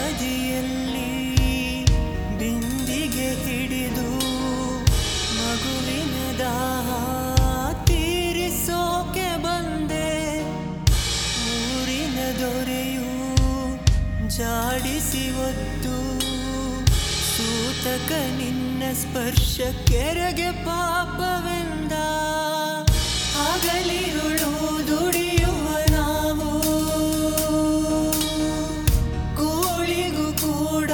ಬದಿಯಲ್ಲಿ ಬಿಂದಿಗೆ ಹಿಡಿದು ಮಗುವಿನ ದಾಹ ತೀರಿಸೋಕೆ ಬಂದೆ ಊರಿನ ದೊರೆಯು ಜಾಡಿಸಿ ಒತ್ತು ಸೂತಕ ನಿನ್ನ ಸ್ಪರ್ಶ ಕೆರೆಗೆ ಪಾಪವೆಂದ ಹಗಲಿರುಳು ದುಡಿಯುವ ನಾವು ಕೂಳಿಗೂ ಕೂಡ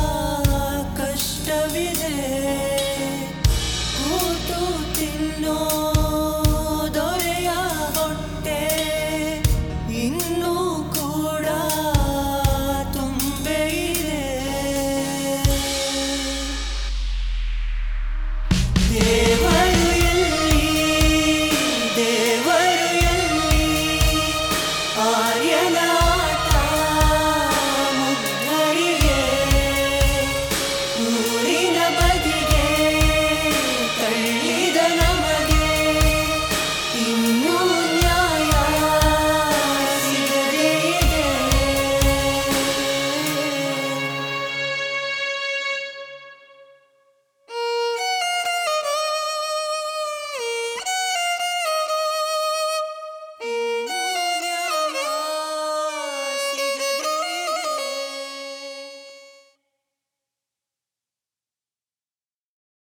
ಕಷ್ಟವಿದೆ ಕೂತು ತಿನ್ನೋ